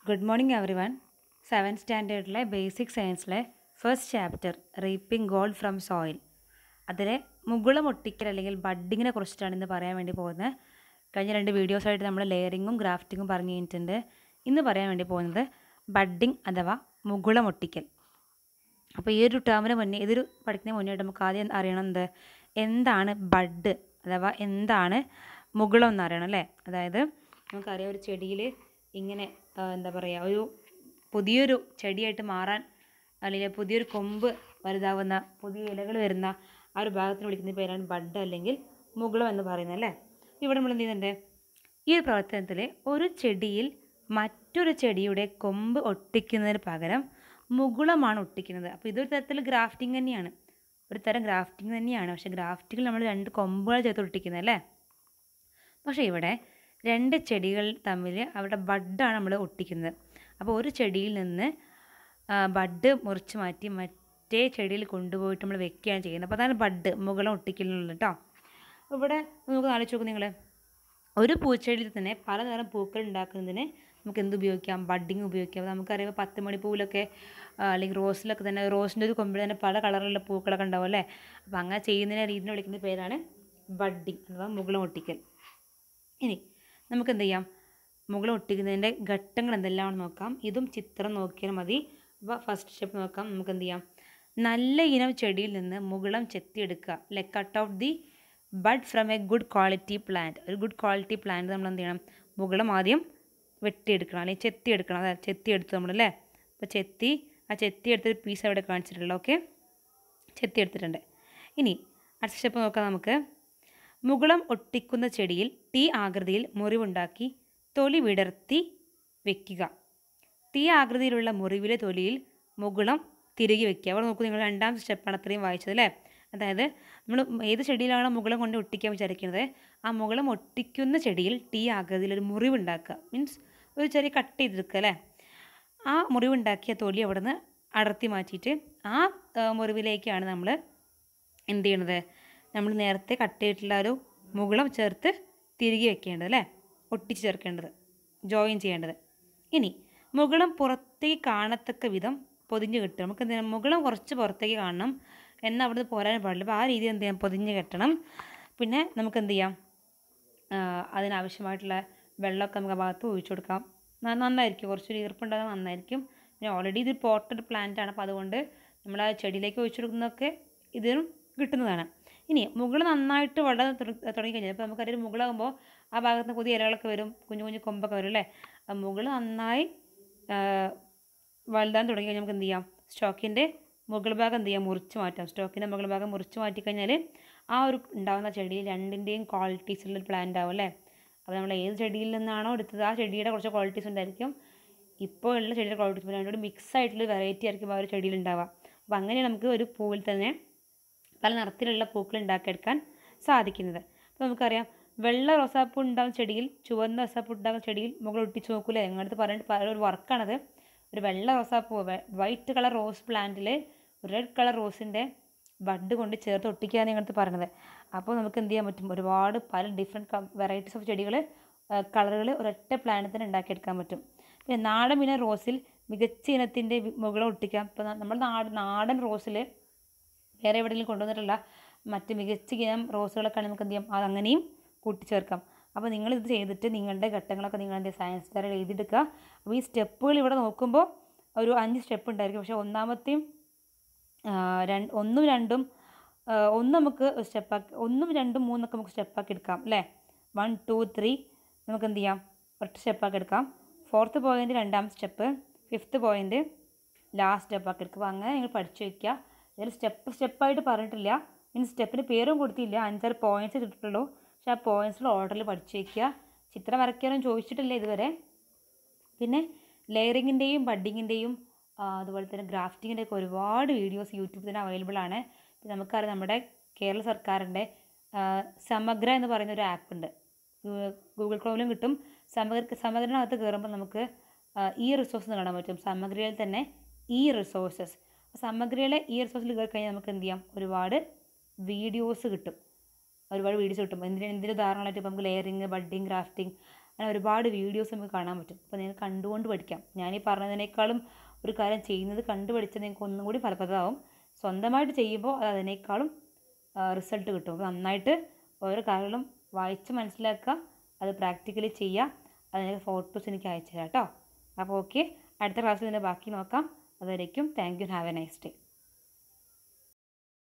good morning every one seven സ്റ്റാൻഡേർഡിലെ basic സയൻസിലെ first chapter reaping gold from soil അതിലെ മുകുളം ഒട്ടിക്കൽ അല്ലെങ്കിൽ ബഡ്ഡിങ്ങിനെ കുറിച്ചിട്ടാണ് ഇന്ന് പറയാൻ വേണ്ടി പോകുന്നത് കഴിഞ്ഞ രണ്ട് വീഡിയോസായിട്ട് നമ്മൾ ലെയറിങ്ങും ഗ്രാഫ്റ്റിങ്ങും പറഞ്ഞു കഴിഞ്ഞിട്ടുണ്ട് ഇന്ന് പറയാൻ വേണ്ടി പോകുന്നത് ബഡ്ഡിങ് അഥവാ മുകുളം ഒട്ടിക്കൽ അപ്പോൾ ഈ ഒരു ടേമിന് മുന്നേ ഇതൊരു പഠിക്കുന്നതിന് മുന്നേ നമുക്ക് ആദ്യം അറിയണം എന്ത് എന്താണ് ബഡ് അഥവാ എന്താണ് മുകുളം എന്ന് അറിയണം അല്ലേ അതായത് നമുക്കറിയാം ഒരു ചെടിയിൽ ഇങ്ങനെ ആ, എന്താ പറയുക ഒരു പുതിയൊരു ചെടിയായിട്ട് മാറാൻ അല്ലെങ്കിൽ പുതിയൊരു കൊമ്പ് വലുതാവുന്ന പുതിയ ഇലകൾ വരുന്ന ആ ഒരു ഭാഗത്തിന് വിളിക്കുന്ന പേരാണ് ബഡ് അല്ലെങ്കിൽ മുകുളം എന്ന് പറയുന്നത് അല്ലേ ഇവിടെ നമ്മൾ എന്ത് ചെയ്യുന്നുണ്ട് ഈ ഒരു പ്രവർത്തനത്തിൽ ഒരു ചെടിയിൽ മറ്റൊരു ചെടിയുടെ കൊമ്പ് ഒട്ടിക്കുന്നതിന് പകരം മുകുളമാണ് ഒട്ടിക്കുന്നത് അപ്പോൾ ഇതൊരു തരത്തിൽ ഗ്രാഫ്റ്റിംഗ് തന്നെയാണ് ഒരു തരം ഗ്രാഫ്റ്റിംഗ് തന്നെയാണ് പക്ഷേ ഗ്രാഫ്റ്റിങ്ങിൽ നമ്മൾ രണ്ട് കൊമ്പുകൾ ചേർത്ത് ഒട്ടിക്കുന്നത് അല്ലേ പക്ഷേ ഇവിടെ രണ്ട് ചെടികൾ തമ്മിൽ അവിടെ ബഡാണ് നമ്മൾ ഒട്ടിക്കുന്നത് അപ്പോൾ ഒരു ചെടിയിൽ നിന്ന് ആ, ബഡ് മുറിച്ച് മാറ്റി മറ്റേ ചെടിയിൽ കൊണ്ടുപോയിട്ട് നമ്മൾ വെക്കുകയാണ് ചെയ്യുന്നത് അപ്പോൾ അതാണ് ബഡ് മുകളം ഒട്ടിക്കലുള്ളത് കേട്ടോ ഇവിടെ നമുക്ക് ആലോചിച്ച് നോക്കും നിങ്ങൾ ഒരു പൂച്ചെടിയിൽ തന്നെ പലതരം പൂക്കൾ ഉണ്ടാക്കുന്നതിന് നമുക്ക് എന്ത് ഉപയോഗിക്കാം ബഡ്ഡിങ് ഉപയോഗിക്കാം അപ്പോൾ നമുക്കറിയാം പത്ത് മണിപ്പൂവിലൊക്കെ ആ, അല്ലെങ്കിൽ റോസിലൊക്കെ തന്നെ റോസിൻ്റെ ഒരു കൊമ്പിൽ തന്നെ പല കളറിലുള്ള പൂക്കളൊക്കെ ഉണ്ടാവും അല്ലേ അപ്പോൾ അങ്ങനെ ചെയ്യുന്നതിനെ രീതിയിൽ വിളിക്കുന്ന പേരാണ് ബഡ്ഡിങ് അഥവാ മുകളം ഒട്ടിക്കൽ ഇനി നമുക്ക് എന്ത് ചെയ്യാം മുകളം ഒട്ടിക്കുന്നതിൻ്റെ ഘട്ടങ്ങൾ എന്തെല്ലാമാണെന്ന് നോക്കാം ഇതും ചിത്രം നോക്കിയാൽ മതി അപ്പോൾ ഫസ്റ്റ് സ്റ്റെപ്പ് നോക്കാം നമുക്ക് എന്ത് ചെയ്യാം നല്ല ഇനം ചെടിയിൽ നിന്ന് മുകളം ചെത്തിയെടുക്കുക like cut out the bud from a good quality plant ഒരു ഗുഡ് ക്വാളിറ്റി പ്ലാന്റ് നമ്മൾ എന്ത് ചെയ്യണം മുകളം ആദ്യം വെട്ടിയെടുക്കണം അല്ലെങ്കിൽ ചെത്തിയെടുക്കണം അതായത് ചെത്തിയെടുത്ത് നമ്മൾ അല്ലേ അപ്പോൾ ചെത്തി ആ ചെത്തിയെടുത്തൊരു പീസ് അവിടെ കാണിച്ചിട്ടുള്ളൂ ഓക്കെ ചെത്തിയെടുത്തിട്ടുണ്ട് ഇനി അടുത്ത സ്റ്റെപ്പ് നോക്കാം നമുക്ക് മുകുളം ഒട്ടിക്കുന്ന ചെടിയിൽ ടീ ആകൃതിയിൽ മുറിവുണ്ടാക്കി തൊലി വിടർത്തി വെക്കുക ടീ ആകൃതിയിലുള്ള മുറിവിലെ തൊലിയിൽ മുകുളം തിരികെ വെക്കുക അവിടെ നോക്കൂ നിങ്ങൾ രണ്ടാം സ്റ്റെപ്പാണ് അത്രയും വായിച്ചത് അല്ലേ അതായത് നമ്മൾ ഏത് ചെടിയിലാണോ മുകുളം കൊണ്ട് ഒട്ടിക്കാൻ വിചാരിക്കുന്നത് ആ മുകുളം ഒട്ടിക്കുന്ന ചെടിയിൽ ടീ ആകൃതിയിൽ ഒരു മുറിവുണ്ടാക്കുക മീൻസ് ഒരു ചെറിയ കട്ട് ചെയ്തെടുക്കുക അല്ലേ ആ മുറിവുണ്ടാക്കിയ തൊലി അവിടെ നിന്ന് അടർത്തി മാറ്റിയിട്ട് ആ ആ, മുറിവിലേക്കാണ് നമ്മൾ എന്ത് ചെയ്യണത് നമ്മൾ നേരത്തെ കട്ട് ചെയ്തിട്ടുള്ള ഒരു മുകുളം ചേർത്ത് തിരികെ വെക്കേണ്ടത് അല്ലേ ഒട്ടിച്ച് ചേർക്കേണ്ടത് ജോയിൻ ചെയ്യേണ്ടത് ഇനി മുകുളം പുറത്തേക്ക് കാണത്തക്ക വിധം പൊതിഞ്ഞ് കെട്ടുക നമുക്ക് എന്ത് ചെയ്യണം മുകുളം കുറച്ച് പുറത്തേക്ക് കാണണം എന്നാൽ അവിടുന്ന് പോരാൻ പാടില്ല അപ്പോൾ ആ രീതിയിൽ എന്ത് ചെയ്യാം പൊതിഞ്ഞ് കെട്ടണം പിന്നെ നമുക്ക് എന്ത് ചെയ്യാം ആ, അതിനാവശ്യമായിട്ടുള്ള വെള്ളമൊക്കെ നമുക്ക് ആ ഭാഗത്ത് ഒഴിച്ചു കൊടുക്കാം ന- നന്നായിരിക്കും കുറച്ചൊരു ഈർപ്പുണ്ടാകാൻ നന്നായിരിക്കും പിന്നെ ഓൾറെഡി ഇത് പോട്ടഡ് പ്ലാന്റ് ആണ് അപ്പോൾ അതുകൊണ്ട് നമ്മൾ ആ ചെടിയിലേക്ക് ഒഴിച്ചു കൊടുക്കുന്നതൊക്കെ ഇതിനും കിട്ടുന്നതാണ് ഇനി മുകൾ നന്നായിട്ട് വളരാൻ തുട- തുടങ്ങിക്കഴിഞ്ഞാൽ ഇപ്പോൾ നമുക്കറിയാം മുകളാകുമ്പോൾ ആ ഭാഗത്ത് നിന്ന് പുതിയ ഇലകളൊക്കെ വരും കുഞ്ഞു കുഞ്ഞു കൊമ്പൊക്കെ വരും അല്ലേ ആ മുകൾ നന്നായി ആ, വലുതാൻ തുടങ്ങി കഴിഞ്ഞാൽ നമുക്ക് എന്ത് ചെയ്യാം സ്റ്റോക്കിൻ്റെ മുകൾ ഭാഗം എന്ത് ചെയ്യാം മുറിച്ച് മാറ്റാം സ്റ്റോക്കിൻ്റെ മുകൾ ഭാഗം മുറിച്ച് മാറ്റി കഴിഞ്ഞാൽ ആ ഒരു ഉണ്ടാകുന്ന ചെടിയിൽ രണ്ടിൻ്റെയും ക്വാളിറ്റീസ് ഉള്ള പ്ലാന്റ് ആവും അല്ലേ അപ്പോൾ നമ്മൾ ഏത് ചെടിയിൽ നിന്നാണോ എടുത്തത് ആ ചെടിയുടെ കുറച്ച് ക്വാളിറ്റീസ് ഉണ്ടായിരിക്കും ഇപ്പോൾ ഉള്ള ചെടിയുടെ ക്വാളിറ്റീസ് രണ്ടോട് മിക്സ് ആയിട്ടുള്ള വെറൈറ്റി ആയിരിക്കും ആ ഒരു ചെടിയിൽ ഉണ്ടാവുക അപ്പോൾ അങ്ങനെ നമുക്ക് ഒരു പൂവിൽ തന്നെ പല നിറത്തിലുള്ള പൂക്കൾ ഉണ്ടാക്കിയെടുക്കാൻ സാധിക്കുന്നത് അപ്പോൾ നമുക്കറിയാം വെള്ള റോസാപ്പൂ ഉണ്ടാകുന്ന ചെടിയിൽ ചുവന്ന റോസാപ്പൂ ഉണ്ടാകുന്ന ചെടിയിൽ മുകൾ ഒട്ടിച്ച് നോക്കൂലേ ഞങ്ങളടുത്ത് പറഞ്ഞിട്ട് പല ഒരു വർക്കാണത് ഒരു വെള്ള റോസാപ്പൂ വൈറ്റ് കളർ റോസ് പ്ലാന്റിൽ റെഡ് കളർ റോസിൻ്റെ ബഡ് കൊണ്ട് ചേർത്ത് ഒട്ടിക്കുകയാണ് ഞങ്ങളടുത്ത് പറഞ്ഞത് അപ്പോൾ നമുക്ക് എന്ത് ചെയ്യാൻ പറ്റും ഒരുപാട് പല ഡിഫറെൻറ്റ് വെറൈറ്റീസ് ഓഫ് ചെടികൾ കളറുകൾ ഒരൊറ്റ പ്ലാന്റിൽ തന്നെ ഉണ്ടാക്കിയെടുക്കാൻ പറ്റും പിന്നെ നാടൻ പിന്നെ റോസിൽ മികച്ച ഇനത്തിൻ്റെ മുകളെ ഒട്ടിക്കാം ഇപ്പോൾ നമ്മൾ നാട് നാടൻ റോസിൽ വേറെ എവിടെയെങ്കിലും കൊണ്ടുവന്നിട്ടുള്ള മറ്റ് മികച്ച ഇനം റോസുകളൊക്കെ നമുക്ക് എന്ത് ചെയ്യാം അത് അങ്ങനെയും കൂട്ടിച്ചേർക്കാം അപ്പോൾ നിങ്ങൾ ഇത് ചെയ്തിട്ട് നിങ്ങളുടെ ഘട്ടങ്ങളൊക്കെ നിങ്ങൾ എന്ത് സയൻസ് തരം എഴുതിയെടുക്കുക അപ്പോൾ ഈ സ്റ്റെപ്പുകൾ ഇവിടെ നോക്കുമ്പോൾ ഒരു അഞ്ച് സ്റ്റെപ്പ് ഉണ്ടായിരിക്കും പക്ഷേ ഒന്നാമത്തെയും ആ, രണ്ട് ഒന്നും രണ്ടും ആ, ഒന്ന് നമുക്ക് സ്റ്റെപ്പാക്കി ഒന്നും രണ്ടും മൂന്നൊക്കെ നമുക്ക് സ്റ്റെപ്പാക്കി എടുക്കാം അല്ലേ വൺ ടു ത്രീ നമുക്ക് എന്ത് ചെയ്യാം ഒറ്റ സ്റ്റെപ്പാക്കി എടുക്കാം ഫോർത്ത് പോയിൻ്റ് രണ്ടാം സ്റ്റെപ്പ് ഫിഫ്ത്ത് പോയിൻ്റ് ലാസ്റ്റ് സ്റ്റെപ്പാക്കി എടുക്കുക അപ്പോൾ അങ്ങനെ നിങ്ങൾ പഠിച്ചു വയ്ക്കുക ഇതിൽ സ്റ്റെപ്പ് സ്റ്റെപ്പായിട്ട് പറഞ്ഞിട്ടില്ല മീൻസ് സ്റ്റെപ്പിന് പേരും കൊടുത്തില്ല അഞ്ചാറ് പോയിൻറ്റ്സ് ഇട്ടിട്ടുള്ളൂ പക്ഷേ ആ പോയിൻറ്റ്സിൽ ഓർഡറിൽ പഠിച്ചു വയ്ക്കുക ചിത്രം വരയ്ക്കാനും ചോദിച്ചിട്ടില്ല ഇതുവരെ പിന്നെ ലെയറിങ്ങിൻ്റെയും ബഡ്ഡിങ്ങിൻ്റെയും അതുപോലെ തന്നെ ഗ്രാഫ്റ്റിങ്ങിൻ്റെ ഒക്കെ ഒരുപാട് വീഡിയോസ് യൂട്യൂബിൽ തന്നെ അവൈലബിൾ ആണ് പിന്നെ നമുക്കറിയാം നമ്മുടെ കേരള സർക്കാരിൻ്റെ ആ, സമഗ്ര എന്ന് പറയുന്ന ഒരു ആപ്പ് ഉണ്ട് ഗൂ- ഗൂഗിൾ ക്രോമിലും കിട്ടും സമഗ്ര സമഗ്രനകത്ത് കയറുമ്പോൾ നമുക്ക് ആ, ഈ റിസോഴ്സ് കാണാൻ പറ്റും സമഗ്രയിൽ തന്നെ ഈ റിസോഴ്സസ് സമഗ്രയിലെ ഈ റിസോഴ്സിൽ കയറി കഴിഞ്ഞാൽ നമുക്ക് എന്ത് ചെയ്യാം ഒരുപാട് വീഡിയോസ് കിട്ടും ഒരുപാട് വീഡിയോസ് കിട്ടും എന്തിന് എന്തിന് ഉദാഹരണമായിട്ട് ഇപ്പോൾ നമുക്ക് ലെയറിങ് ബഡ്ഡിങ് ഗ്രാഫ്റ്റിംഗ് അങ്ങനെ ഒരുപാട് വീഡിയോസ് നമുക്ക് കാണാൻ പറ്റും അപ്പോൾ നിങ്ങൾക്ക് കണ്ടുകൊണ്ട് പഠിക്കാം ഞാൻ ഈ പറഞ്ഞതിനേക്കാളും ഒരു കാര്യം ചെയ്യുന്നത് കണ്ടു പഠിച്ചാൽ നിങ്ങൾക്ക് ഒന്നും കൂടി ഫലപ്രദമാവും സ്വന്തമായിട്ട് ചെയ്യുമ്പോൾ അത് അതിനേക്കാളും റിസൾട്ട് കിട്ടും അപ്പോൾ നന്നായിട്ട് ഓരോ കാര്യങ്ങളും വായിച്ച് മനസ്സിലാക്കുക അത് പ്രാക്ടിക്കലി ചെയ്യുക അതിൻ്റെ ഫോട്ടോസ് എനിക്ക് അയച്ചു തരാം കേട്ടോ അപ്പോൾ ഓക്കെ അടുത്ത ക്ലാസ്സിൽ ഇതിൻ്റെ ബാക്കി നോക്കാം അതുവരേക്കും thank you have a nice day